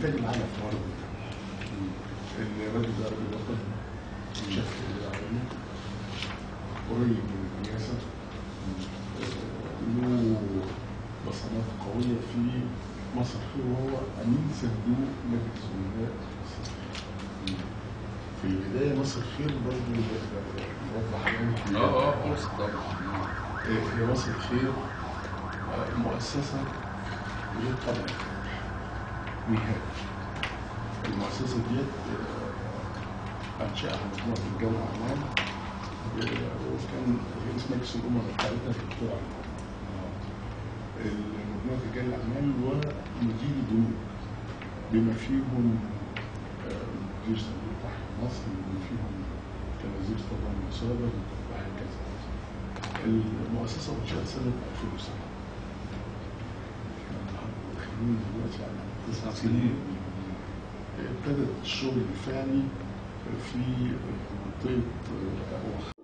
انتاج العالم في الغرب الراجل ده راجل وطني شاف العالمي قريب من الرئاسه له بصمات قويه في مصر خير وهو امين صندوق مجلس الامناء مصر خير. في البدايه مصر خير برضه موضح عليها اه اه فرصة طبعا هي مصر خير آه، مؤسسة غير طبعا نهائي المؤسسة ديت آه، أنشأها مجموعة رجال أعمال آه، وكان رئيس مجلس الأمم بتاعتها الدكتور علي مجموعة رجال الأعمال ومدير البنوك بما فيهم آه، مدير صندوق تحت مصر بما فيهم كان وزير التضامن سابق وهكذا المؤسسة أنشأت سنة 2007 احنا داخلين دلوقتي على تسع سنين ابتدت الشغل الفعلي في منطقة أو